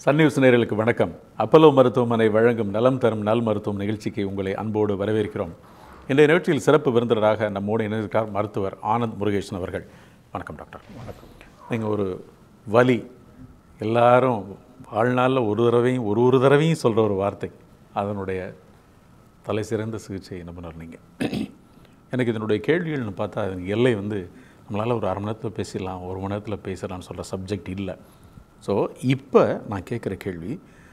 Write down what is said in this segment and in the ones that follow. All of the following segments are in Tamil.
சன் நியூஸ் நேயர்களுக்கு வணக்கம் அப்பல்லோ மருத்துவமனை வழங்கும் நலம் தரும் நல் மருத்துவம் நிகழ்ச்சிக்கு உங்களை அன்போடு வரவேற்கிறோம் இன்றைய நிகழ்ச்சியில் சிறப்பு விருந்தினராக நம்மோடு இணைந்திருக்கார் மருத்துவர் ஆனந்த் முருகேசன் அவர்கள் வணக்கம் டாக்டர் வணக்கம் நீங்கள் ஒரு வலி எல்லாரும் வாழ்நாளில் ஒரு தடவையும் ஒரு ஒரு தடவையும் சொல்கிற ஒரு வார்த்தை அதனுடைய தலை சிறந்த சிகிச்சை நிபுணர் நீங்கள் எனக்கு இதனுடைய கேள்விகள்னு பார்த்தா அதுக்கு எல்லை வந்து நம்மளால் ஒரு அரை மணி நேரத்தில் பேசிடலாம் ஒரு மணி நேரத்தில் பேசலாம்னு சொல்கிற சப்ஜெக்ட் இல்லை ஸோ இப்போ நான் கேட்குற கேள்வி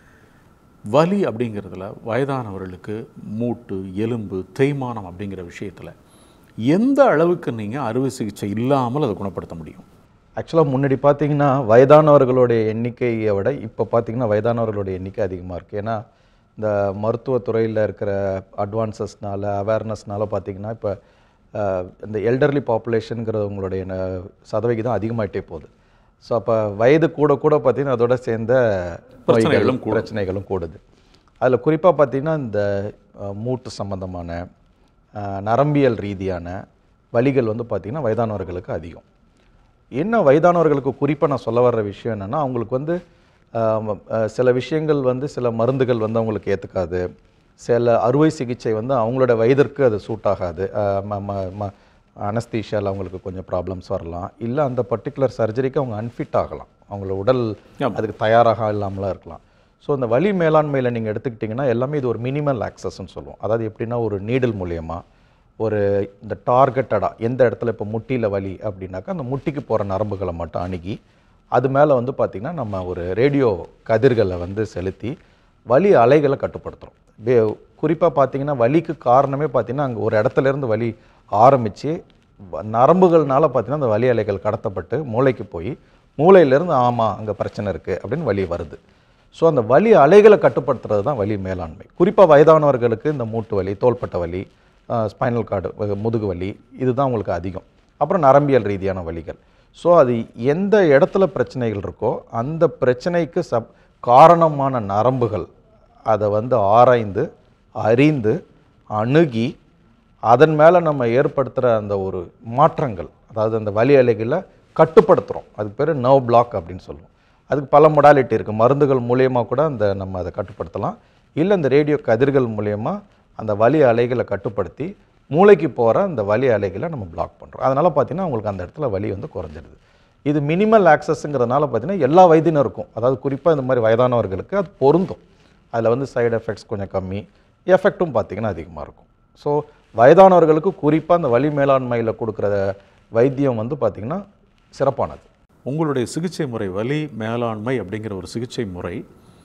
வலி அப்படிங்கிறதுல வயதானவர்களுக்கு மூட்டு எலும்பு தேய்மானம் அப்படிங்கிற விஷயத்தில் எந்த அளவுக்கு நீங்கள் அறுவை சிகிச்சை இல்லாமல் அதை குணப்படுத்த முடியும் ஆக்சுவலாக முன்னாடி பார்த்தீங்கன்னா வயதானவர்களுடைய எண்ணிக்கையை விட இப்போ பார்த்தீங்கன்னா வயதானவர்களுடைய எண்ணிக்கை அதிகமாக இருக்குது ஏன்னா இந்த மருத்துவத்துறையில் இருக்கிற அட்வான்சஸ்னால அவேர்னஸ்னால பார்த்தீங்கன்னா இப்போ அஹ், இந்த எல்டர்லி பாப்புலேஷனுங்கிறவங்களுடைய ந- சதவிகிதம் அதிகமாயிட்டே போகுது ஸோ அப்போ வயது கூட கூட பார்த்தீங்கன்னா அதோட சேர்ந்த பிரச்சனைகளும் நோய்கள், பிரச்சனைகளும் கூடுது அதில் குறிப்பாக பார்த்தீங்கன்னா இந்த அஹ், மூட்டு சம்பந்தமான அஹ், நரம்பியல் ரீதியான வலிகள் வந்து பார்த்திங்கன்னா வயதானவர்களுக்கு அதிகம் என்ன வயதானவர்களுக்கு குறிப்பாக நான் சொல்ல வர்ற விஷயம் என்னென்னா அவங்களுக்கு வந்து ஆம், அஹ், சில விஷயங்கள் வந்து சில மருந்துகள் வந்து அவங்களுக்கு ஏற்றுக்காது சில அறுவை சிகிச்சை வந்து அவங்களோட வயதிற்கு அது சூட் ஆகாது அனஸ்தீஷியாவில் அவங்களுக்கு கொஞ்சம் ப்ராப்ளம்ஸ் வரலாம் இல்லை அந்த பர்டிகுலர் சர்ஜரிக்கு அவங்க அன்ஃபிட் ஆகலாம் அவங்களோட உடல் ஆமா. அதுக்கு தயாராக இல்லாமலாம் இருக்கலாம் ஸோ இந்த வலி மேலாண்மையில் நீங்கள் எடுத்துக்கிட்டிங்கன்னா எல்லாமே இது ஒரு மினிமல் ஆக்சஸ்ன்னு சொல்லுவோம் அதாவது எப்படின்னா ஒரு நீடில் மூலியமாக ஒரு இந்த டார்கெட்டடாக எந்த இடத்துல இப்போ முட்டியில் வலி அப்படின்னாக்கா அந்த முட்டிக்கு போகிற நரம்புகளை மட்டும் அணுகி அது மேலே வந்து பார்த்திங்கன்னா நம்ம ஒரு ரேடியோ கதிர்களை வந்து செலுத்தி வலி அலைகளை கட்டுப்படுத்துகிறோம் குறிப்பாக பார்த்தீங்கன்னா வலிக்கு காரணமே பார்த்தீங்கன்னா அங்கே ஒரு இடத்துல இருந்து வலி ஆரம்பித்து நரம்புகள்னால பார்த்தீங்கன்னா அந்த வலி அலைகள் கடத்தப்பட்டு மூளைக்கு போய் மூளையிலேருந்து ஆமாம் அங்கே பிரச்சனை இருக்குது அப்படின்னு வலி வருது ஸோ அந்த வலி அலைகளை கட்டுப்படுத்துறது தான் வலி மேலாண்மை குறிப்பாக வயதானவர்களுக்கு இந்த மூட்டு வலி தோள்பட்ட வலி ஸ்பைனல் கார்டு முதுகு வலி இதுதான் உங்களுக்கு அதிகம் அப்புறம் நரம்பியல் ரீதியான வலிகள் ஸோ அது எந்த இடத்துல பிரச்சனைகள் இருக்கோ அந்த பிரச்சனைக்கு சப் காரணமான நரம்புகள் அதை வந்து ஆராய்ந்து அறிந்து அணுகி அதன் மேலே நம்ம ஏற்படுத்துகிற அந்த ஒரு மாற்றங்கள் அதாவது அந்த வலி அலைகளை கட்டுப்படுத்துகிறோம் அதுக்கு பேர் நர்வ் பிளாக் அப்படின்னு சொல்லுவோம் அதுக்கு பல மொடாலிட்டி இருக்குது மருந்துகள் மூலயமா கூட அந்த நம்ம அதை கட்டுப்படுத்தலாம் இல்லை இந்த ரேடியோ கதிர்கள் மூலயமா அந்த வலி அலைகளை கட்டுப்படுத்தி மூளைக்கு போகிற அந்த வலி அலைகளை நம்ம பிளாக் பண்ணுறோம் அதனால் பார்த்தீங்கன்னா உங்களுக்கு அந்த இடத்துல வலி வந்து குறைஞ்சிடுது இது மினிமல் ஆக்சஸ்ங்கிறதுனால பார்த்தீங்கன்னா எல்லா வயதினருக்கும் அதாவது குறிப்பாக இந்த மாதிரி வயதானவர்களுக்கு அது பொருந்தும் அதில் வந்து சைடு எஃபெக்ட்ஸ் கொஞ்சம் கம்மி எஃபெக்ட்டும் பார்த்தீங்கன்னா அதிகமாக இருக்கும் ஸோ வயதானவர்களுக்கு குறிப்பாக அந்த வலி மேலாண்மையில் கொடுக்குற வைத்தியம் வந்து பார்த்திங்கன்னா சிறப்பானது உங்களுடைய சிகிச்சை முறை வலி மேலாண்மை அப்படிங்கிற ஒரு சிகிச்சை முறை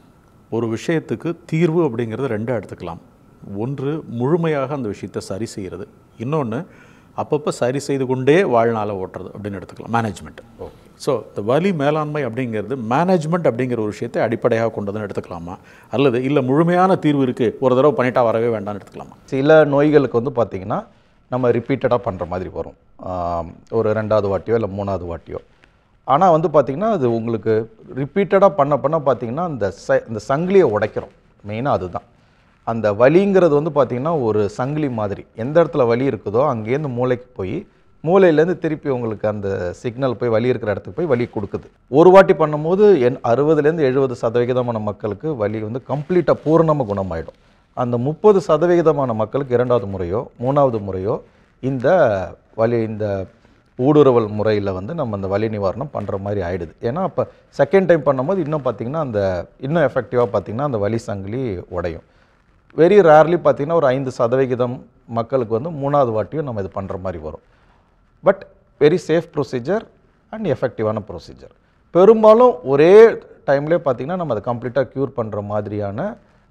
ஒரு விஷயத்துக்கு தீர்வு அப்படிங்கிறத ரெண்டாக எடுத்துக்கலாம் ஒன்று முழுமையாக அந்த விஷயத்தை சரி செய்கிறது இன்னொன்று அப்பப்போ சரி செய்து கொண்டே வாழ்நாளை ஓட்டுறது அப்படின்னு எடுத்துக்கலாம் மேனேஜ்மெண்ட் ஸோ இந்த வலி மேலாண்மை அப்படிங்கிறது மேனேஜ்மெண்ட் அப்படிங்கிற ஒரு விஷயத்தை அடிப்படையாக கொண்டதுன்னு எடுத்துக்கலாமா அல்லது இல்லை முழுமையான தீர்வு இருக்குது ஒரு தடவை பண்ணிட்டா வரவே வேண்டாம்னு எடுத்துக்கலாமா சில நோய்களுக்கு வந்து பார்த்திங்கன்னா நம்ம ரிப்பீட்டடாக பண்ணுற மாதிரி வரும் ஆம், ஒரு ரெண்டாவது வாட்டியோ இல்லை மூணாவது வாட்டியோ ஆனால் வந்து பார்த்திங்கன்னா அது உங்களுக்கு ரிப்பீட்டடாக பண்ண பண்ண பார்த்திங்கன்னா அந்த ச இந்த சங்கிலியை உடைக்கிறோம் மெயினாக அதுதான் அந்த வலிங்கிறது வந்து பார்த்திங்கன்னா ஒரு சங்கிலி மாதிரி எந்த இடத்துல வலி இருக்குதோ அங்கேருந்து மூளைக்கு போய் மூளையிலேருந்து திருப்பி உங்களுக்கு அந்த சிக்னல் போய் வலி இருக்கிற இடத்துக்கு போய் வலி கொடுக்குது ஒரு வாட்டி பண்ணும்போது என் அறுபதுலேருந்து எழுபது சதவிகிதமான மக்களுக்கு வலி வந்து கம்ப்ளீட்டாக பூரணமாக குணமாயிடும் அந்த முப்பது சதவிகிதமான மக்களுக்கு இரண்டாவது முறையோ மூணாவது முறையோ இந்த வலி இந்த ஊடுருவல் முறையில் வந்து நம்ம அந்த வலி நிவாரணம் பண்ணுற மாதிரி ஆயிடுது ஏன்னா அப்போ செகண்ட் டைம் பண்ணும்போது இன்னும் பார்த்திங்கன்னா அந்த இன்னும் எஃபெக்டிவாக பார்த்திங்கன்னா அந்த வலி சங்கிலி உடையும் வெரி ரேர்லி பார்த்திங்கன்னா ஒரு ஐந்து சதவிகிதம் மக்களுக்கு வந்து மூணாவது வாட்டியும் நம்ம இது பண்ணுற மாதிரி வரும் but very safe procedure and எஃபெக்டிவான ப்ரொசீஜர் பெரும்பாலும் ஒரே டைம்லேயே பார்த்திங்கன்னா நம்ம அதை கம்ப்ளீட்டாக க்யூர் பண்ணுற மாதிரியான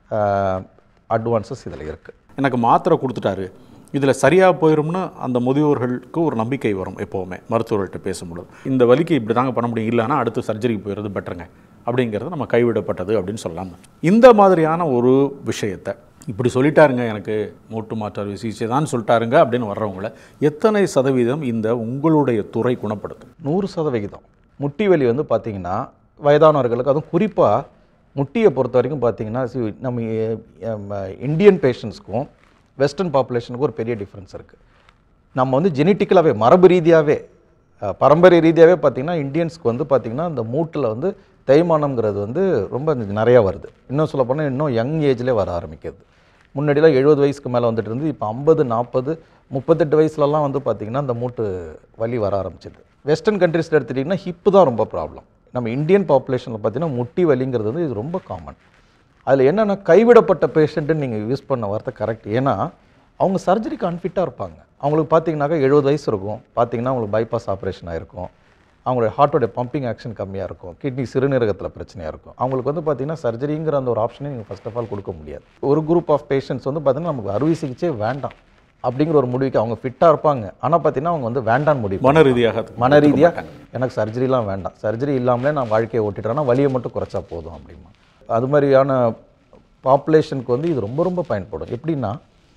அட்வான்சஸ் இதில் இருக்குது எனக்கு மாத்திரை கொடுத்துட்டாரு இதில் சரியாக போயிரும்னு அந்த முதியோர்களுக்கு ஒரு நம்பிக்கை வரும் எப்போவுமே மருத்துவர்கள்ட்ட பேசும்பொழுது இந்த வலிக்கு இப்படி தாங்க பண்ண முடியும் இல்லைன்னா அடுத்து சர்ஜரிக்கு போயிடுறது பெட்டருங்க அப்படிங்கிறது நம்ம கைவிடப்பட்டது அப்படின்னு சொல்லலாம் இந்த மாதிரியான ஒரு விஷயத்தை இப்படி சொல்லிட்டாருங்க எனக்கு மூட்டு மாற்று அறுவை சிகிச்சை தான் சொல்லிட்டாருங்க அப்படின்னு வர்றவங்கள எத்தனை சதவீதம் இந்த உங்களுடைய துறை குணப்படுத்தும் நூறு சதவிகிதம் முட்டி வலி வந்து பார்த்திங்கன்னா வயதானவர்களுக்கு அதுவும் குறிப்பாக முட்டியை பொறுத்த வரைக்கும் பார்த்தீங்கன்னா see, நம்ம அஹ், இந்தியன் பேஷண்ட்ஸ்க்கும் வெஸ்டர்ன் பாப்புலேஷனுக்கும் ஒரு பெரிய டிஃப்ரென்ஸ் இருக்குது நம்ம வந்து ஜெனட்டிக்கலாகவே மரபு ரீதியாகவே பரம்பரை ரீதியாகவே பார்த்தீங்கன்னா இந்தியன்ஸ்க்கு வந்து பார்த்திங்கன்னா இந்த மூட்டில் வந்து தேய்மானம்ங்கிறது வந்து ரொம்ப நிறையா வருது இன்னும் சொல்ல போனால் இன்னும் யங் ஏஜ்லேயே வர ஆரம்பிக்கிறது முன்னாடிலாம் எழுபது வயசுக்கு மேலே வந்துட்டு இருந்து இப்போ ஐம்பது நாற்பது முப்பத்தெட்டு வயசுலலாம் வந்து பார்த்திங்கன்னா அந்த மூட்டு வலி வர ஆரம்பிச்சிது வெஸ்டர்ன் கண்ட்ரீஸில் எடுத்துட்டிங்கன்னா ஹிப்பு தான் ரொம்ப ப்ராப்ளம் நம்ம இந்தியன் பாப்புலேஷனில் பார்த்தீங்கன்னா முட்டி வலிங்கிறது வந்து இது ரொம்ப காமன் அதில் என்னென்னா கைவிடப்பட்ட பேஷண்ட்டுன்னு நீங்கள் யூஸ் பண்ண வார்த்தை கரெக்ட் ஏன்னா அவங்க சர்ஜரிக்கு அன்ஃபிட்டாக இருப்பாங்க அவங்களுக்கு பார்த்தீங்கன்னாக்கா எழுபது வயசு இருக்கும் பார்த்தீங்கன்னா அவங்களுக்கு பைபாஸ் ஆப்ரேஷன் ஆயிருக்கும் அவங்களுடைய ஹார்ட்டோடைய பம்பிங் ஆக்ஷன் கம்மியாக இருக்கும் கிட்னி சிறுநீரகத்தில் பிரச்சனையாக இருக்கும் அவங்களுக்கு வந்து பார்த்தீங்கன்னா சர்ஜரிங்கிற அந்த ஒரு ஆப்ஷனை நீங்கள் ஃபர்ஸ்ட் ஆஃப் ஆல் கொடுக்க முடியாது ஒரு குரூப் ஆஃப் பேஷண்ட்ஸ் வந்து பார்த்தீங்கன்னா நமக்கு அறுவை சிகிச்சை வேண்டாம் அப்படிங்கிற ஒரு முடிவுக்கு அவங்க ஃபிட்டாக இருப்பாங்க ஆனால் பார்த்தீங்கன்னா அவங்க வந்து வேண்டான்னு முடிவு மன ரீதியாக மன ரீதியாக எனக்கு சர்ஜரிலாம் வேண்டாம் சர்ஜரி இல்லாமலே நான் வாழ்க்கையை ஓட்டிட்டேன்னா வலியை மட்டும் குறைச்சா போதும் அப்படிமா அது மாதிரியான பாப்புலேஷனுக்கு வந்து இது ரொம்ப ரொம்ப பயன்படும் எப்படின்னா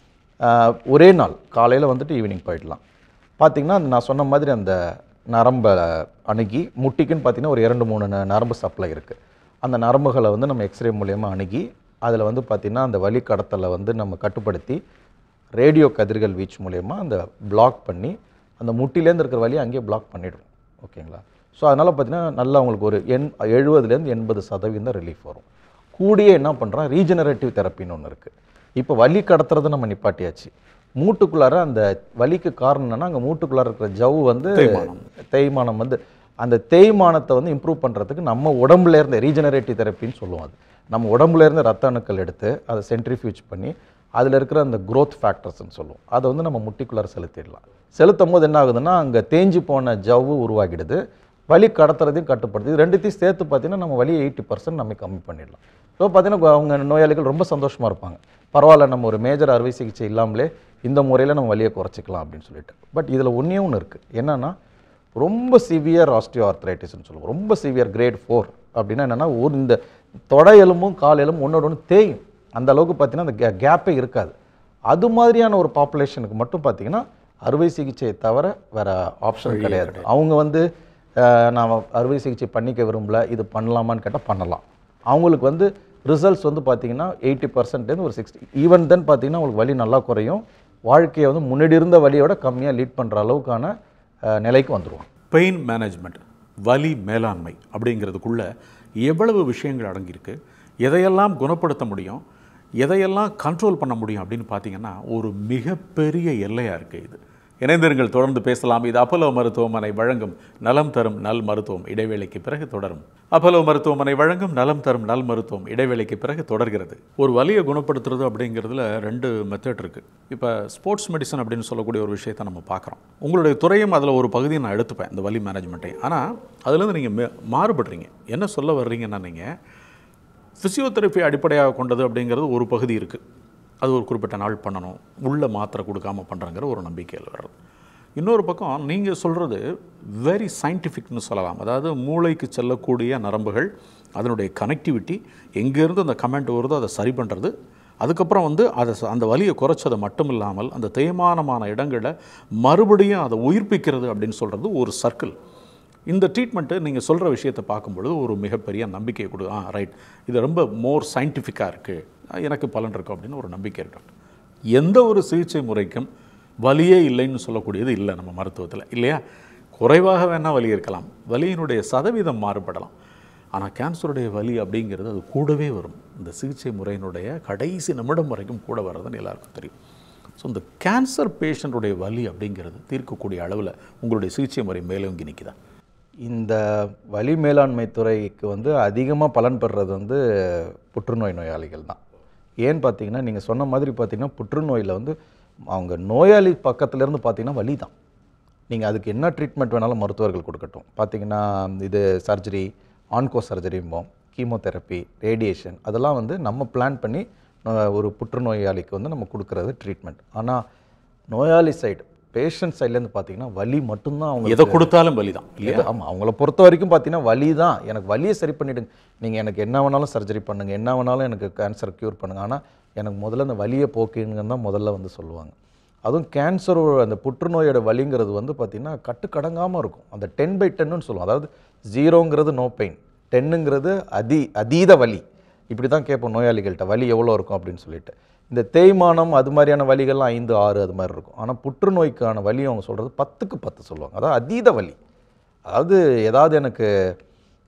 ஆஹ், ஒரே நாள் காலையில் வந்துட்டு ஈவினிங் போயிடலாம் பார்த்தீங்கன்னா அந்த நான் சொன்ன மாதிரி அந்த நரம்பை அணுகி முட்டிக்குன்னு பார்த்தீங்கன்னா ஒரு இரண்டு மூணு ந- நரம்பு சப்ளை இருக்குது அந்த நரம்புகளை வந்து நம்ம எக்ஸ்ரே மூலயமா அணுகி அதில் வந்து பார்த்திங்கன்னா அந்த வலி கடத்தலை வந்து நம்ம கட்டுப்படுத்தி ரேடியோ கதிர்கள் வீச்சு மூலயமா அந்த பிளாக் பண்ணி அந்த முட்டிலேருந்து இருக்கிற வலியை அங்கேயே பிளாக் பண்ணிடும் ஓகேங்களா ஸோ அதனால் பார்த்தீங்கன்னா நல்லா உங்களுக்கு ஒரு எண் எழுபதுலேருந்து எண்பது சதவீதம் ரிலீஃப் வரும் கூடியே என்ன பண்ணுறோம் ரீஜெனரேட்டிவ் தெரப்பின்னு ஒன்று இருக்குது இப்போ வலி கடத்துறதை நம்ம நிப்பாட்டியாச்சு மூட்டுக்குள்ளார அந்த வலிக்கு காரணம் என்னன்னா அங்கே மூட்டுக்குள்ளார இருக்கிற ஜவ் வந்து தேய்மானம் வந்து அந்த தேய்மானத்தை வந்து இம்ப்ரூவ் பண்ணுறதுக்கு நம்ம உடம்புல இருந்து ரீஜெனரேட்டிவ் தெரப்பின்னு சொல்லுவோம் அது நம்ம உடம்புல இருந்து ரத்த அணுக்கள் எடுத்து அதை சென்ட்ரிஃபியூஜ் பண்ணி அதில் இருக்கிற அந்த growth ஃபேக்டர்ஸ்னு சொல்லுவோம் அதை வந்து நம்ம முட்டிக்குள்ளார செலுத்திடலாம் செலுத்தும் போது என்ன ஆகுதுன்னா அங்கே தேஞ்சு போன ஜவ்வு உருவாகிடுது வலி கடத்துறதையும் கட்டுப்படுது இது ரெண்டுத்தையும் சேர்த்து பார்த்தீங்கன்னா நம்ம வலியை எயிட்டி பர்சன்ட் நம்ம கம்மி பண்ணிடலாம் ஸோ பார்த்தீங்கன்னா அவங்க நோயாளிகள் ரொம்ப சந்தோஷமாக இருப்பாங்க பரவாயில்ல நம்ம ஒரு மேஜர் அறுவை சிகிச்சை இல்லாமலே இந்த முறையில் நம்ம வலியை குறைச்சிக்கலாம் அப்படின்னு சொல்லிட்டு பட் இதில் ஒன்றே ஒன்று இருக்குது என்னன்னா ரொம்ப சிவியர் ஆஸ்டியோ ஆர்த்ரைட்டிஸ்னு சொல்லுவோம் ரொம்ப சிவியர் கிரேட் ஃபோர் அப்படின்னா என்னென்னா ஒரு இந்த தொடை எலும்பும் கால் எலும்பும் ஒன்றோட ஒன்று தேயும் அந்த அளவுக்கு பார்த்தீங்கன்னா அந்த கே கேப்பே இருக்காது அது மாதிரியான ஒரு பாப்புலேஷனுக்கு மட்டும் பார்த்தீங்கன்னா அறுவை சிகிச்சையை தவிர வேற ஆப்ஷன் கிடையாது அவங்க வந்து அஹ், நான் அறுவை சிகிச்சை பண்ணிக்க விரும்பல இது பண்ணலாமான்னு கேட்டால் பண்ணலாம் அவங்களுக்கு வந்து ரிசல்ட்ஸ் வந்து பார்த்தீங்கன்னா எயிட்டி பர்சன்ட்லேருந்து ஒரு சிக்ஸ்டி ஈவன் தென் பார்த்தீங்கன்னா அவங்களுக்கு வலி நல்லா குறையும் வாழ்க்கையை வந்து முன்னாடி இருந்த வலியோட கம்மியாக லீட் பண்ணுற அளவுக்கான அஹ், நிலைக்கு வந்துருவாங்க பெயின் மேனேஜ்மெண்ட் வலி மேலாண்மை அப்படிங்கிறதுக்குள்ள எவ்வளவு விஷயங்கள் அடங்கியிருக்கு எதையெல்லாம் குணப்படுத்த முடியும் எதையெல்லாம் கண்ட்ரோல் பண்ண முடியும் அப்படின்னு பார்த்தீங்கன்னா ஒரு மிகப்பெரிய எல்லையாக இருக்குது இது இணைந்திருங்கள் தொடர்ந்து பேசலாம் இது அப்பலோ மருத்துவமனை வழங்கும் நலம் தரும் நல் மருத்துவம் இடைவேளைக்கு பிறகு தொடரும் அப்பலோ மருத்துவமனை வழங்கும் நலம் தரும் நல் மருத்துவம் இடைவேளைக்கு பிறகு தொடர்கிறது ஒரு வலியை குணப்படுத்துறது அப்படிங்கிறதுல ரெண்டு மெத்தட் இருக்குது இப்போ ஸ்போர்ட்ஸ் மெடிசன் அப்படின்னு சொல்லக்கூடிய ஒரு விஷயத்தை நம்ம பார்க்குறோம் உங்களுடைய துறையும் அதில் ஒரு பகுதியை நான் எடுத்துப்பேன் இந்த வலி மேனேஜ்மெண்ட்டை ஆனால் அதுலேருந்து நீங்கள் மாறுபடுறீங்க என்ன சொல்ல வர்றீங்கன்னா நீங்கள் ஃபிசியோதெரப்பி அடிப்படையாக கொண்டது அப்படிங்கிறது ஒரு பகுதி இருக்குது அது ஒரு குறிப்பிட்ட நாள் பண்ணணும் உள்ள மாத்திரை கொடுக்காம பண்ணுறங்கிற ஒரு நம்பிக்கையில் வர்றது இன்னொரு பக்கம் நீங்கள் சொல்கிறது வெரி சயின்டிஃபிக்னு சொல்லலாம் அதாவது மூளைக்கு செல்லக்கூடிய நரம்புகள் அதனுடைய கனெக்டிவிட்டி எங்கேருந்து அந்த கமெண்ட் வருதோ அதை சரி பண்ணுறது அதுக்கப்புறம் வந்து அதை ச- அந்த வலியை குறைச்சது மட்டும் இல்லாமல் அந்த தேய்மானமான இடங்களை மறுபடியும் அதை உயிர்ப்பிக்கிறது அப்படின்னு சொல்கிறது ஒரு சர்க்கிள் இந்த ட்ரீட்மெண்ட்டு நீங்கள் சொல்கிற விஷயத்தை பார்க்கும்பொழுது ஒரு மிகப்பெரிய நம்பிக்கை கொடு ஆ ரைட் இது ரொம்ப மோர் சயின்டிஃபிக்காக இருக்குது எனக்கு பலன் இருக்கும் அப்படின்னு ஒரு நம்பிக்கை இருக்கு எந்த ஒரு சிகிச்சை முறைக்கும் வலியே இல்லைன்னு சொல்லக்கூடியது இல்லை நம்ம மருத்துவத்தில் இல்லையா குறைவாக வேணால் வலி இருக்கலாம் வலியினுடைய சதவீதம் மாறுபடலாம் ஆனால் கேன்சருடைய வலி அப்படிங்கிறது அது கூடவே வரும் இந்த சிகிச்சை முறையினுடைய கடைசி நிமிடம் வரைக்கும் கூட வர்றதுன்னு எல்லாருக்கும் தெரியும் ஸோ இந்த கேன்சர் பேஷண்ட்டுடைய வலி அப்படிங்கிறது தீர்க்கக்கூடிய அளவில் உங்களுடைய சிகிச்சை முறை மேலோங்கி நிற்குதா இந்த வலி மேலாண்மை துறைக்கு வந்து அதிகமாக பலன் பெறுறது வந்து புற்றுநோய் நோயாளிகள் தான் ஏன்னு பார்த்தீங்கன்னா நீங்கள் சொன்ன மாதிரி பார்த்தீங்கன்னா புற்றுநோயில் வந்து அவங்க நோயாளி பக்கத்துலேருந்து பார்த்தீங்கன்னா வலி தான் நீங்கள் அதுக்கு என்ன ட்ரீட்மெண்ட் வேணாலும் மருத்துவர்கள் கொடுக்கட்டும் பார்த்தீங்கன்னா இது சர்ஜரி ஆன்கோ சர்ஜரிம்போம் கீமோதெரப்பி ரேடியேஷன் அதெல்லாம் வந்து நம்ம பிளான் பண்ணி அஹ், ஒரு புற்றுநோயாளிக்கு வந்து நம்ம கொடுக்கறது ட்ரீட்மெண்ட் ஆனால் நோயாளி சைடு பேஷண்ட் சைட்லேருந்து பார்த்தீங்கன்னா வலி மட்டும்தான் அவங்க எதை கொடுத்தாலும் வலி தான் இல்லையா இது ஆமாம் அவங்கள பொறுத்த வரைக்கும் பார்த்தீங்கன்னா வலி தான் எனக்கு வலியை சரி பண்ணிவிடுங்க நீங்கள் எனக்கு என்ன வேணாலும் சர்ஜரி பண்ணுங்கள் என்ன வேணாலும் எனக்கு கேன்சர் க்யூர் பண்ணுங்கள் ஆனால் எனக்கு முதல்ல அந்த வலியை போக்குங்கன்னு தான் முதல்ல வந்து சொல்லுவாங்க அதுவும் கேன்சர் அந்த புற்றுநோயோட வலிங்கிறது வந்து பார்த்திங்கன்னா கட்டுக்கடங்காமல் இருக்கும் அந்த டென் பை டென்னு சொல்லுவோம் அதாவது ஜீரோங்கிறது நோ பெயின் டென்னுங்கிறது அதி அதீத வலி இப்படி தான் கேட்போம் நோயாளிகள்கிட்ட வலி எவ்வளோ இருக்கும் அப்படின்னு சொல்லிட்டு இந்த தேய்மானம் அது மாதிரியான வலிகள்லாம் ஐந்து ஆறு அது மாதிரி இருக்கும் ஆனால் புற்றுநோய்க்கான வலி அவங்க சொல்கிறது பத்துக்கு பத்து சொல்லுவாங்க அதாவது அதீத வலி அதாவது ஏதாவது எனக்கு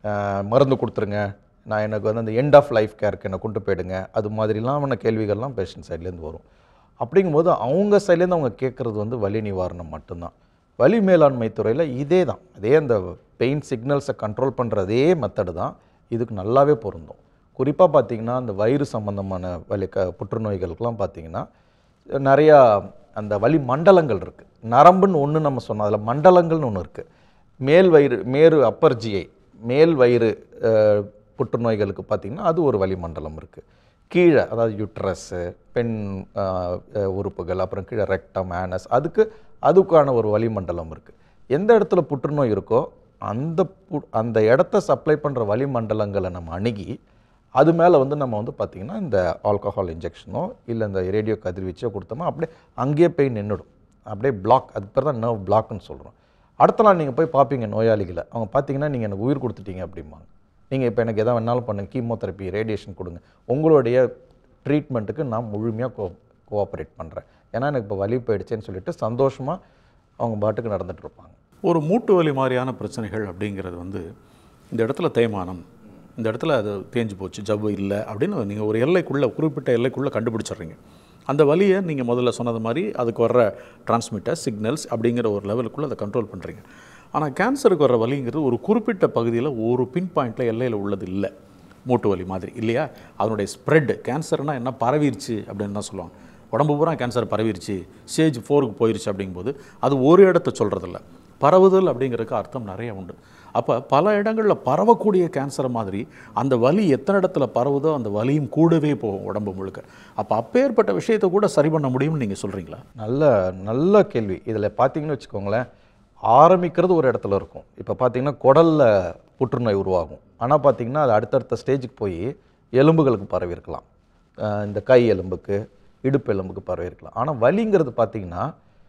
அஹ், மருந்து கொடுத்துருங்க நான் எனக்கு வந்து அந்த எண்ட் ஆஃப் லைஃப் கேருக்கு என்னை கொண்டு போயிடுங்க அது மாதிரிலாம் கேள்விகள்லாம் பேஷண்ட் சைட்லேருந்து வரும் அப்படிங்கும்போது அவங்க சைட்லேருந்து அவங்க கேட்குறது வந்து வலி நிவாரணம் மட்டும்தான் வலி மேலாண்மை துறையில் இதே தான் அதே அந்த பெயின் சிக்னல்ஸை கண்ட்ரோல் பண்ணுற அதே மெத்தடு தான் இதுக்கு நல்லாவே பொருந்தும் குறிப்பாக பார்த்தீங்கன்னா அந்த வயிறு சம்பந்தமான வலி க புற்றுநோய்களுக்கெல்லாம் பார்த்தீங்கன்னா நிறையா அந்த வலி மண்டலங்கள் இருக்குது நரம்புன்னு ஒன்று நம்ம சொன்னோம் அதில் மண்டலங்கள்னு ஒன்று இருக்குது மேல் வயிறு மேரு அப்பர் ஜிஐ மேல் வயிறு அஹ், புற்றுநோய்களுக்கு பார்த்திங்கன்னா அது ஒரு வலி மண்டலம் இருக்குது கீழே அதாவது யுட்ரஸ்ஸு பெண் அஹ், அஹ், உறுப்புகள் அப்புறம் கீழே ரெக்டம் ஆனஸ் அதுக்கு அதுக்கான ஒரு வளிமண்டலம் இருக்குது எந்த இடத்துல புற்றுநோய் இருக்கோ அந்த பு அந்த இடத்த சப்ளை பண்ணுற வளிமண்டலங்களை நம்ம அணுகி அது மேலே வந்து நம்ம வந்து பார்த்திங்கன்னா இந்த ஆல்கஹால் இன்ஜெக்ஷனோ இல்லை இந்த ரேடியோ கதிர்வீச்சோ கொடுத்தோமோ அப்படியே அங்கேயே போய் நின்றுடும் அப்படியே பிளாக் அது பேர் தான் நர்வ் பிளாக்னு சொல்கிறோம் அடுத்த நாள் நீங்கள் போய் பார்ப்பீங்க நோயாளிகளை அவங்க பார்த்தீங்கன்னா நீங்கள் எனக்கு உயிர் கொடுத்துட்டீங்க அப்படிம்பாங்க நீங்கள் இப்போ எனக்கு எதாவது வேணாலும் பண்ணுங்க கீமோதெரப்பி ரேடியேஷன் கொடுங்க உங்களுடைய ட்ரீட்மெண்ட்டுக்கு நான் முழுமையாக கோ கோஆப்ரேட் பண்ணுறேன் ஏன்னா எனக்கு இப்போ வலி போயிடுச்சேன்னு சொல்லிட்டு சந்தோஷமாக அவங்க பாட்டுக்கு நடந்துட்டு இருப்பாங்க ஒரு மூட்டு வலி மாதிரியான பிரச்சனைகள் அப்படிங்கிறது வந்து இந்த இடத்துல தேய்மானம் இந்த இடத்துல அது தேஞ்சு போச்சு ஜவ்வு இல்லை அப்படின்னு நீங்கள் ஒரு எல்லைக்குள்ளே குறிப்பிட்ட எல்லைக்குள்ளே கண்டுபிடிச்சிடுறீங்க அந்த வலியை நீங்கள் முதல்ல சொன்னது மாதிரி அதுக்கு வர்ற டிரான்ஸ்மிட்டர் சிக்னல்ஸ் அப்படிங்கிற ஒரு லெவலுக்குள்ளே அதை கண்ட்ரோல் பண்ணுறீங்க ஆனால் கேன்சருக்கு வர்ற வலிங்கிறது ஒரு குறிப்பிட்ட பகுதியில் ஒரு பின் பாயிண்டில் எல்லையில் உள்ளது இல்லை மூட்டு வலி மாதிரி இல்லையா அதனுடைய ஸ்ப்ரெட் கேன்சர்னால் என்ன பரவிருச்சு அப்படின்னு தான் சொல்லுவாங்க உடம்பு பூரா கேன்சர் பரவிருச்சு ஸ்டேஜ் ஃபோருக்கு போயிருச்சு அப்படிங்கும்போது அது ஒரு இடத்த சொல்கிறதில்ல பரவுதல் அப்படிங்கிறதுக்கு அர்த்தம் நிறைய உண்டு அப்போ பல இடங்களில் பரவக்கூடிய கேன்சர் மாதிரி அந்த வலி எத்தனை இடத்துல பரவுதோ அந்த வலியும் கூடவே போகும் உடம்பு முழுக்க அப்போ அப்பேற்பட்ட விஷயத்தை கூட சரி பண்ண முடியும்னு நீங்கள் சொல்கிறீங்களா நல்ல நல்ல கேள்வி இதில் பார்த்தீங்கன்னு வச்சுக்கோங்களேன் ஆரம்பிக்கிறது ஒரு இடத்துல இருக்கும் இப்போ பார்த்தீங்கன்னா குடலில் புற்றுநோய் உருவாகும் ஆனால் பார்த்தீங்கன்னா அது அடுத்தடுத்த ஸ்டேஜுக்கு போய் எலும்புகளுக்கு பரவி இருக்கலாம் அஹ் இந்த கை எலும்புக்கு இடுப்பு எலும்புக்கு பரவி இருக்கலாம் ஆனால் வலிங்கிறது பார்த்தீங்கன்னா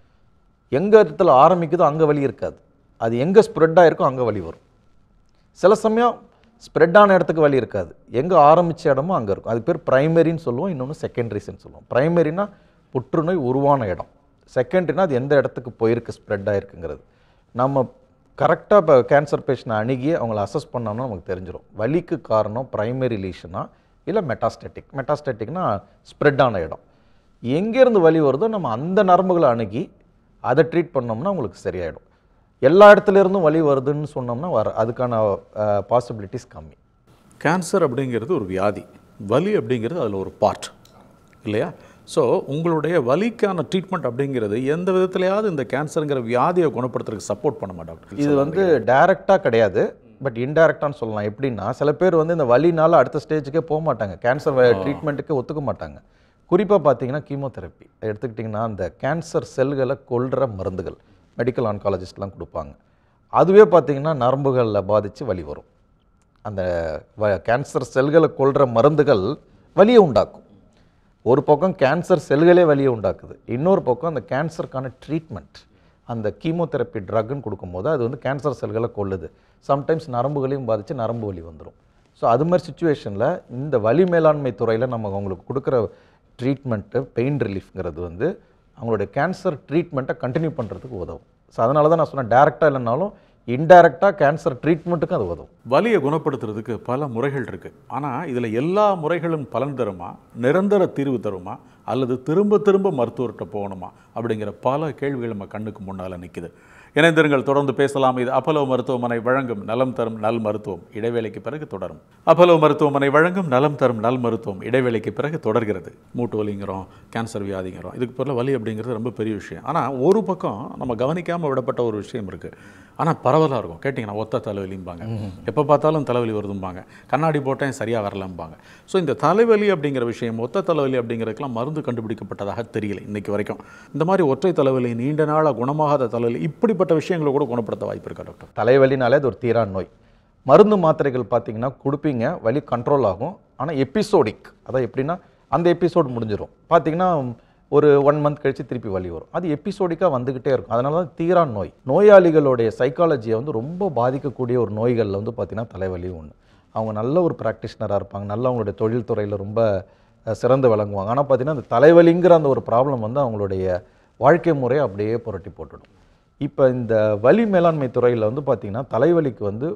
எங்கே இடத்துல ஆரம்பிக்குதோ அங்கே வலி இருக்காது அது எங்கே ஸ்ப்ரெட் ஆயிருக்கோ அங்கே வலி வரும் சில சமயம் ஸ்ப்ரெட் ஆன இடத்துக்கு வலி இருக்காது எங்கே ஆரம்பித்த இடமோ அங்கே இருக்கும் அது பேர் பிரைமரின்னு சொல்லுவோம் இன்னொன்று செகண்டரிஸ்ன்னு சொல்லுவோம் பிரைமரினா புற்றுநோய் உருவான இடம் செகண்டரினா அது எந்த இடத்துக்கு போயிருக்கு ஸ்ப்ரெட் ஆயிருக்குங்கிறது நம்ம கரெக்டாக இப்போ கேன்சர் பேஷண்ட்டை அணுகி அவங்கள அசஸ் பண்ணோம்னா நமக்கு தெரிஞ்சிடும் வலிக்கு காரணம் பிரைமரி லீஷனா இல்லை மெட்டாஸ்டேட்டிக் மெட்டாஸ்டேட்டிக்னா ஸ்ப்ரெட் ஆன இடம் எங்கேருந்து வலி வருதோ நம்ம அந்த நரம்புகளை அணுகி அதை ட்ரீட் பண்ணோம்னா உங்களுக்கு சரியாயிடும் எல்லா இடத்துல இருந்தும் வலி வருதுன்னு சொன்னோம்னா வர அதுக்கான பாசிபிலிட்டிஸ் கம்மி கேன்சர் அப்படிங்கிறது ஒரு வியாதி வலி அப்படிங்கிறது அதில் ஒரு பார்ட் இல்லையா ஸோ உங்களுடைய வலிக்கான ட்ரீட்மெண்ட் அப்படிங்கிறது எந்த விதத்துலையாவது இந்த கேன்சருங்கிற வியாதியை குணப்படுத்துறதுக்கு சப்போர்ட் பண்ண டாக்டர் இது வந்து டைரெக்டாக கிடையாது பட் இன்டைரக்டான்னு சொல்லலாம் எப்படின்னா சில பேர் வந்து இந்த வலினால அடுத்த ஸ்டேஜுக்கே போக மாட்டாங்க கேன்சர் ட்ரீட்மெண்ட்டுக்கு ஒத்துக்க மாட்டாங்க குறிப்பாக பார்த்தீங்கன்னா கீமோதெரப்பி எடுத்துக்கிட்டிங்கன்னா அந்த கேன்சர் செல்களை கொல்ற மருந்துகள் மெடிக்கல் ஆன்காலஜிஸ்ட்லாம் கொடுப்பாங்க அதுவே பார்த்தீங்கன்னா நரம்புகளில் பாதித்து வலி வரும் அந்த கேன்சர் செல்களை கொல்ற மருந்துகள் வலியை உண்டாக்கும் ஒரு பக்கம் கேன்சர் செல்களே வலியை உண்டாக்குது இன்னொரு பக்கம் அந்த கேன்சருக்கான ட்ரீட்மெண்ட் அந்த கீமோதெரப்பி ட்ரக்குன்னு கொடுக்கும்போது அது வந்து கேன்சர் செல்களை கொல்லுது சம்டைம்ஸ் நரம்புகளையும் பாதித்து நரம்பு வலி வந்துடும் ஸோ அது மாதிரி சுச்சுவேஷனில் இந்த வலி மேலாண்மை துறையில் நம்ம அவங்களுக்கு கொடுக்குற ட்ரீட்மெண்ட்டு பெயின் ரிலீஃப்ங்கிறது வந்து அவங்களுடைய கேன்சர் ட்ரீட்மெண்ட்டை கண்டினியூ பண்ணுறதுக்கு உதவும் ஸோ அதனால தான் நான் சொன்னேன் டேரெக்டாக இல்லைனாலும் இன்டைரக்டாக கேன்சர் ட்ரீட்மெண்ட்டுக்கும் அது உதவும் வலியை குணப்படுத்துறதுக்கு பல முறைகள் இருக்குது ஆனால் இதில் எல்லா முறைகளும் பலன் தருமா நிரந்தர தீர்வு தருமா அல்லது திரும்ப திரும்ப மருத்துவர்கிட்ட போகணுமா அப்படிங்கிற பல கேள்விகள் நம்ம கண்ணுக்கு முன்னால் நிற்குது இணைந்திருங்கள் தொடர்ந்து பேசலாம் இது அப்பலோ மருத்துவமனை வழங்கும் நலம் தரும் நல் மருத்துவம் இடைவேளைக்கு பிறகு தொடரும் அப்பலோ மருத்துவமனை வழங்கும் நலம் தரும் நல் மருத்துவம் இடைவேளைக்கு பிறகு தொடர்கிறது மூட்டு வலிங்கிறோம் கேன்சர் வியாதிங்கிறோம் இதுக்கு பிறகு வலி அப்படிங்கிறது ரொம்ப பெரிய விஷயம் ஆனால் ஒரு பக்கம் நம்ம கவனிக்காமல் விடப்பட்ட ஒரு விஷயம் இருக்குது ஆனால் பரவலாக இருக்கும் கேட்டிங்கன்னா ஒத்த தலைவலிம்பாங்க எப்போ பார்த்தாலும் தலைவலி வருதும்பாங்க கண்ணாடி போட்டேன் சரியாக வரலம்பாங்க ஸோ இந்த தலைவலி அப்படிங்கிற விஷயம் ஒத்த தலைவலி அப்படிங்கிறதுக்கெல்லாம் மருந்து கண்டுபிடிக்கப்பட்டதாக தெரியல இன்னைக்கு வரைக்கும் இந்த மாதிரி ஒற்றை தலைவலி நீண்ட நாளாக குணமாகாத தலைவலி இப்படிப்பட்ட விஷயங்களை கூட குணப்படுத்த வாய்ப்பு இருக்கா டாக்டர் தலைவலினாலே அது ஒரு தீரா நோய் மருந்து மாத்திரைகள் பார்த்தீங்கன்னா கொடுப்பீங்க வலி கண்ட்ரோல் ஆகும் ஆனால் எபிசோடிக் அதான் எப்படின்னா அந்த எபிசோட் முடிஞ்சிடும் பார்த்தீங்கன்னா ஒரு ஒன் மந்த் கழிச்சு திருப்பி வலி வரும் அது எபிசோடிக்காக வந்துக்கிட்டே இருக்கும் அதனால தான் தீரா நோய் நோயாளிகளுடைய சைக்காலஜியை வந்து ரொம்ப பாதிக்கக்கூடிய ஒரு நோய்களில் வந்து பார்த்தீங்கன்னா தலைவலி ஒன்று அவங்க நல்ல ஒரு ப்ராக்டிஷனராக இருப்பாங்க நல்ல அவங்களுடைய தொழில் துறையில் ரொம்ப அஹ், சிறந்து விளங்குவாங்க ஆனால் பார்த்தீங்கன்னா அந்த தலைவலிங்கிற அந்த ஒரு ப்ராப்ளம் வந்து அவங்களுடைய வாழ்க்கை முறையை அப்படியே புரட்டி போட்டுடும் இப்போ இந்த வலி மேலாண்மை துறையில் வந்து பார்த்திங்கன்னா தலைவலிக்கு வந்து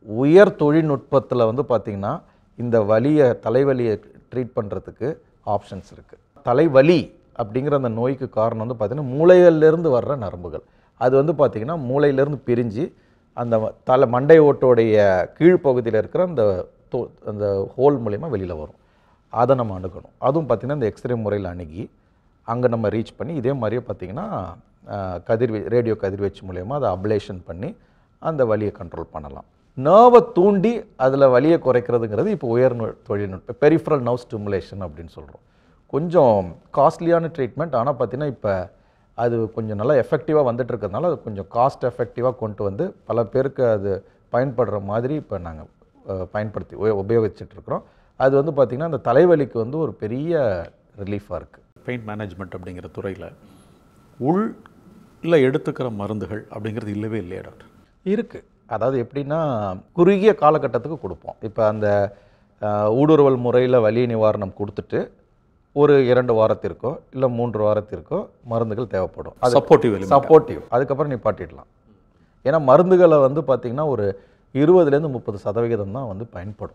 உயர் தொழில்நுட்பத்தில் வந்து பார்த்திங்கன்னா இந்த வலியை தலைவலியை ட்ரீட் பண்ணுறதுக்கு ஆப்ஷன்ஸ் இருக்குது தலைவலி அப்படிங்கிற அந்த நோய்க்கு காரணம் வந்து பார்த்திங்கன்னா மூளையிலேருந்து வர்ற நரம்புகள் அது வந்து பார்த்திங்கன்னா மூளையிலேருந்து பிரிஞ்சு அந்த தலை மண்டை ஓட்டோடைய கீழ்ப்பகுதியில் இருக்கிற அந்த தோ- அந்த ஹோல் மூலயமா வெளியில் வரும் அதை நம்ம அணுகணும் அதுவும் பார்த்திங்கன்னா இந்த எக்ஸ்ரே முறையில் அணுகி அங்கே நம்ம ரீச் பண்ணி இதே மாதிரியே பார்த்திங்கன்னா கதிர்வீ ரேடியோ கதிர்வீச்சு மூலயமா அதை அப்ளேஷன் பண்ணி அந்த வலியை கண்ட்ரோல் பண்ணலாம் நர்வை தூண்டி அதில் வலியை குறைக்கிறதுங்கிறது இப்போ உயர் நு- தொழில்நுட்பம் பெரிஃபரல் நர்வ் ஸ்டிமுலேஷன் அப்படின்னு சொல்கிறோம் கொஞ்சம் காஸ்ட்லியான ட்ரீட்மெண்ட் ஆனால் பார்த்தீங்கன்னா இப்போ அது கொஞ்சம் நல்லா எஃபெக்டிவாக வந்துட்டு இருக்கிறதுனால அது கொஞ்சம் காஸ்ட் எஃபெக்டிவாக கொண்டு வந்து பல பேருக்கு அது பயன்படுற மாதிரி இப்போ நாங்கள் பயன்படுத்தி உப- உபயோகிச்சுட்டு இருக்கிறோம் அது வந்து பார்த்திங்கன்னா அந்த தலைவலிக்கு வந்து ஒரு பெரிய ரிலீஃபாக இருக்குது பெயின் மேனேஜ்மெண்ட் அப்படிங்கிற துறையில் உள் இல்லை எடுத்துக்கிற மருந்துகள் அப்படிங்கிறது இல்லவே இல்லையா டாக்டர் இருக்குது அதாவது எப்படின்னா குறுகிய காலகட்டத்துக்கு கொடுப்போம் இப்போ அந்த அஹ், ஊடுருவல் முறையில் வலி நிவாரணம் கொடுத்துட்டு ஒரு இரண்டு வாரத்திற்கோ இல்லை மூன்று வாரத்திற்கோ மருந்துகள் தேவைப்படும் அது சப்போர்ட்டிவ் சப்போர்ட்டிவ் அதுக்கப்புறம் நிப்பாட்டிடலாம் ஏன்னா மருந்துகளை வந்து பார்த்திங்கன்னா ஒரு இருபதுலேருந்து முப்பது சதவிகிதம் தான் வந்து பயன்படும்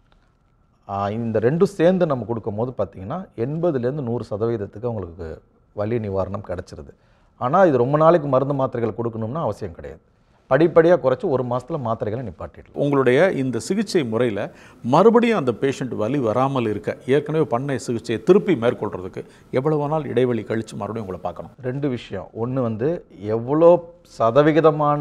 ஆஹ் இந்த ரெண்டும் சேர்ந்து நம்ம கொடுக்கும்போது பார்த்தீங்கன்னா எண்பதுலேருந்து நூறு சதவீதத்துக்கு அவங்களுக்கு வலி நிவாரணம் கிடச்சிருது ஆனால் இது ரொம்ப நாளைக்கு மருந்து மாத்திரைகள் கொடுக்கணும்னு அவசியம் கிடையாது படிப்படியாக குறைச்சி ஒரு மாசத்துல மாத்திரைகளை நிப்பாட்டிடலாம் உங்களுடைய இந்த சிகிச்சை முறையில் மறுபடியும் அந்த பேஷண்ட் வலி வராமல் இருக்க ஏற்கனவே பண்ண சிகிச்சையை திருப்பி மேற்கொள்றதுக்கு எவ்வளவு நாள் இடைவெளி கழித்து மறுபடியும் உங்களை பார்க்கணும் ரெண்டு விஷயம் ஒன்று வந்து எவ்வளோ சதவிகிதமான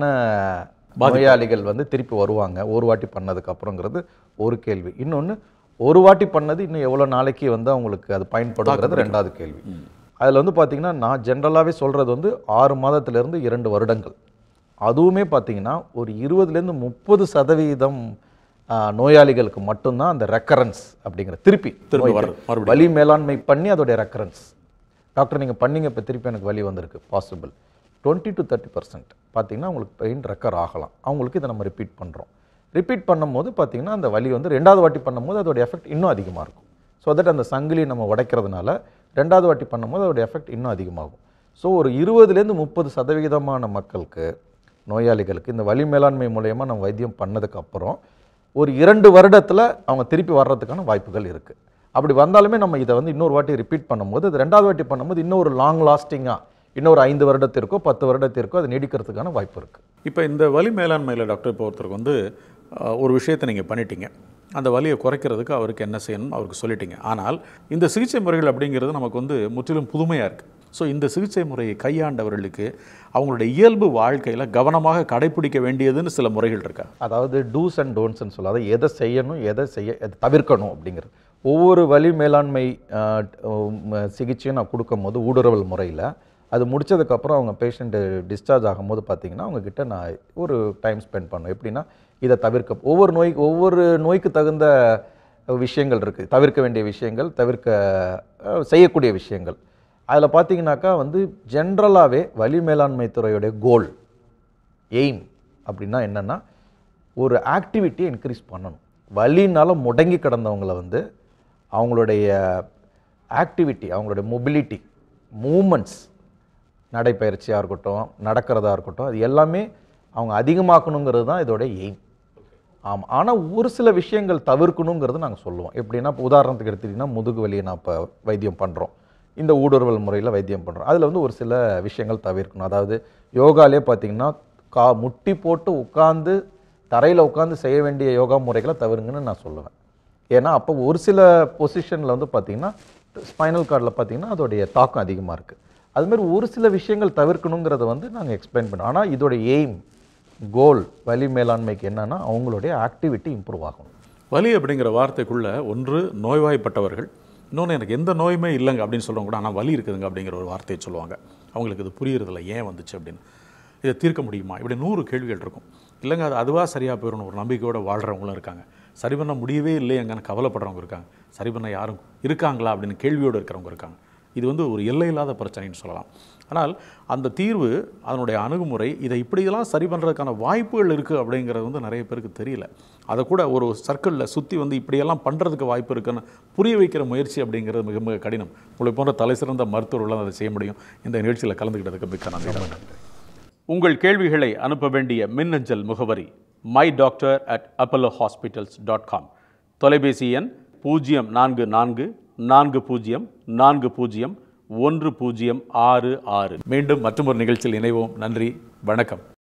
நோயாளிகள் வந்து திருப்பி வருவாங்க ஒரு வாட்டி பண்ணதுக்கு அப்புறங்கிறது ஒரு கேள்வி இன்னொன்று ஒரு வாட்டி பண்ணது இன்னும் எவ்வளோ நாளைக்கு வந்து அவங்களுக்கு அது பயன்படுங்கிறது ரெண்டாவது கேள்வி அதில் வந்து பார்த்தீங்கன்னா நான் ஜென்ரலாகவே சொல்கிறது வந்து ஆறு மாதத்திலிருந்து இரண்டு வருடங்கள் அதுவுமே பார்த்தீங்கன்னா ஒரு இருபதுலேருந்து முப்பது சதவீதம் ஆ, நோயாளிகளுக்கு மட்டும்தான் அந்த ரெக்கரன்ஸ் அப்படிங்கிற திருப்பி திரும்ப நோய்க்கு வர்றது, மறுபடியும். வலி மேலாண்மை பண்ணி அதோடைய ரெக்கரன்ஸ் டாக்டர் நீங்கள் பண்ணீங்க இப்போ திருப்பி எனக்கு வலி வந்திருக்கு possible twenty to thirty percent பார்த்தீங்கன்னா உங்களுக்கு பெயின் ரெக்கர் ஆகலாம் அவங்களுக்கு இதை நம்ம ரிப்பீட் பண்ணுறோம் ரிப்பீட் பண்ணும்போது பார்த்தீங்கன்னா அந்த வலி வந்து ரெண்டாவது வாட்டி பண்ணும்போது அதோட எஃபெக்ட் இன்னும் அதிகமாக இருக்கும் ஸோ தட் அந்த சங்கிலி நம்ம உடைக்கிறதுனால ரெண்டாவது வாட்டி பண்ணும்போது அதோட எஃபெக்ட் இன்னும் அதிகமாகும் ஸோ ஒரு இருபதுலேருந்து முப்பது சதவிகிதமான மக்களுக்கு நோயாளிகளுக்கு இந்த வலி மேலாண்மை மூலயமா நம்ம வைத்தியம் பண்ணதுக்கு அப்புறம் ஒரு இரண்டு வருடத்தில் அவங்க திருப்பி வர்றதுக்கான வாய்ப்புகள் இருக்குது அப்படி வந்தாலுமே நம்ம இதை வந்து இன்னொரு வாட்டி ரிப்பீட் பண்ணும்போது அது ரெண்டாவது வாட்டி பண்ணும்போது இன்னொரு லாங் லாஸ்டிங்காக இன்னொரு ஐந்து வருடத்திற்கோ பத்து வருடத்திற்கோ அது நீடிக்கிறதுக்கான வாய்ப்பு இருக்குது இப்போ இந்த வலி மேலாண்மையில் டாக்டர் இப்போ ஒருத்தருக்கு வந்து அஹ், ஒரு விஷயத்தை நீங்கள் பண்ணிட்டீங்க அந்த வலியை குறைக்கிறதுக்கு அவருக்கு என்ன செய்யணும் அவருக்கு சொல்லிட்டீங்க ஆனால் இந்த சிகிச்சை முறைகள் அப்படிங்கிறது நமக்கு வந்து முற்றிலும் புதுமையாக இருக்குது ஸோ இந்த சிகிச்சை முறையை கையாண்டவர்களுக்கு அவங்களுடைய இயல்பு வாழ்க்கையில் கவனமாக கடைப்பிடிக்க வேண்டியதுன்னு சில முறைகள் இருக்கா அதாவது டூஸ் அண்ட் டோன்ட்ஸ்னு சொல்ல அதாவது எதை செய்யணும் எதை செய்ய எதை தவிர்க்கணும் அப்படிங்கிறது ஒவ்வொரு வலி மேலாண்மை ஆஹ், உம், சிகிச்சையும் நான் கொடுக்கும்போது ஊடுருவல் முறையில் அது முடிச்சதுக்கப்புறம் அவங்க பேஷண்ட்டு டிஸ்சார்ஜ் ஆகும்போது பார்த்தீங்கன்னா அவங்க கிட்ட நான் ஒரு டைம் ஸ்பெண்ட் பண்ணுவேன் எப்படின்னா இதை தவிர்க்க ஒவ்வொரு நோய்க்கு ஒவ்வொரு நோய்க்கு தகுந்த விஷயங்கள் இருக்குது தவிர்க்க வேண்டிய விஷயங்கள் தவிர்க்க அஹ், செய்யக்கூடிய விஷயங்கள் அதில் பார்த்தீங்கன்னாக்கா வந்து ஜென்ரலாகவே வலி மேலாண்மை துறையுடைய கோல் எய்ம் அப்படின்னா என்னென்னா ஒரு ஆக்டிவிட்டியை இன்க்ரீஸ் பண்ணணும் வலினால முடங்கி கிடந்தவங்களை வந்து அவங்களுடைய ஆக்டிவிட்டி அவங்களுடைய மொபிலிட்டி மூமெண்ட்ஸ் நடைப்பயிற்சியாக இருக்கட்டும் நடக்கிறதா இருக்கட்டும் அது எல்லாமே அவங்க அதிகமாக்கணுங்கிறது தான் இதோட எய்ம் ஆமாம் ஆனால் ஒரு சில விஷயங்கள் தவிர்க்கணுங்கிறது நாங்கள் சொல்லுவோம் எப்படின்னா இப்போ உதாரணத்துக்கு எடுத்துக்கிட்டிங்கன்னா முதுகு வலியை நான் இப்போ வைத்தியம் பண்ணுறோம் இந்த ஊடுருவல் முறையில் வைத்தியம் பண்ணுறோம் அதில் வந்து ஒரு சில விஷயங்கள் தவிர்க்கணும் அதாவது யோகாலே பார்த்தீங்கன்னா கா முட்டி போட்டு உட்காந்து தரையில் உட்காந்து செய்ய வேண்டிய யோகா முறைகளை தவிருங்கன்னு நான் சொல்லுவேன் ஏன்னா அப்போ ஒரு சில பொசிஷனில் வந்து பார்த்தீங்கன்னா ஸ்பைனல் கார்டில் பார்த்தீங்கன்னா அதோடைய தாக்கம் அதிகமாக இருக்குது அதுமாதிரி ஒரு சில விஷயங்கள் தவிர்க்கணுங்கிறத வந்து நாங்கள் எக்ஸ்பிளைன் பண்ணோம் ஆனால் இதோட எய்ம் கோல் வலி மேலாண்மைக்கு என்னன்னா அவங்களுடைய ஆக்டிவிட்டி இம்ப்ரூவ் ஆகணும் வலி அப்படிங்கிற வார்த்தைக்குள்ள ஒன்று நோய்வாய்ப்பட்டவர்கள் இன்னொன்று எனக்கு எந்த நோயுமே இல்லைங்க அப்படின்னு சொல்கிறவங்க கூட ஆனால் வலி இருக்குதுங்க அப்படிங்கிற ஒரு வார்த்தையை சொல்லுவாங்க அவங்களுக்கு இது புரியறதில்ல ஏன் வந்துச்சு அப்படின்னு இதை தீர்க்க முடியுமா இப்படி நூறு கேள்விகள் இருக்கும் இல்லைங்க அது அதுவாக சரியாக போயிடணும் ஒரு நம்பிக்கையோடு வாழ்கிறவங்களும் இருக்காங்க சரி பண்ண முடியவே இல்லையங்கன்னு கவலைப்படுறவங்க இருக்காங்க சரி பண்ண யாரும் இருக்காங்களா அப்படின்னு கேள்வியோடு இருக்கிறவங்க இருக்காங்க இது வந்து ஒரு எல்லையில்லாத பிரச்சனைன்னு சொல்லலாம் ஆனால் அந்த தீர்வு அதனுடைய அணுகுமுறை இதை இப்படியெல்லாம் சரி பண்ணுறதுக்கான வாய்ப்புகள் இருக்குது அப்படிங்கிறது வந்து நிறைய பேருக்கு தெரியல அதை கூட ஒரு சர்க்கிளில் சுற்றி வந்து இப்படியெல்லாம் பண்ணுறதுக்கு வாய்ப்பு இருக்குன்னு புரிய வைக்கிற முயற்சி அப்படிங்கிறது மிக மிக கடினம் உங்களை போன்ற தலை சிறந்த மருத்துவர்கள் அதை செய்ய முடியும் இந்த நிகழ்ச்சியில் கலந்துக்கிட்டதுக்கு மிக்க நன்றி உங்கள் கேள்விகளை அனுப்ப வேண்டிய மின்னஞ்சல் முகவரி my doctor at Apollo hospitals dot com தொலைபேசி எண் பூஜ்ஜியம் நான்கு நான்கு நான்கு பூஜ்ஜியம் நான்கு பூஜ்ஜியம் ஒன்று பூஜ்ஜியம் ஆறு ஆறு மீண்டும் மற்றொரு நிகழ்ச்சியில் இணைவோம் நன்றி வணக்கம்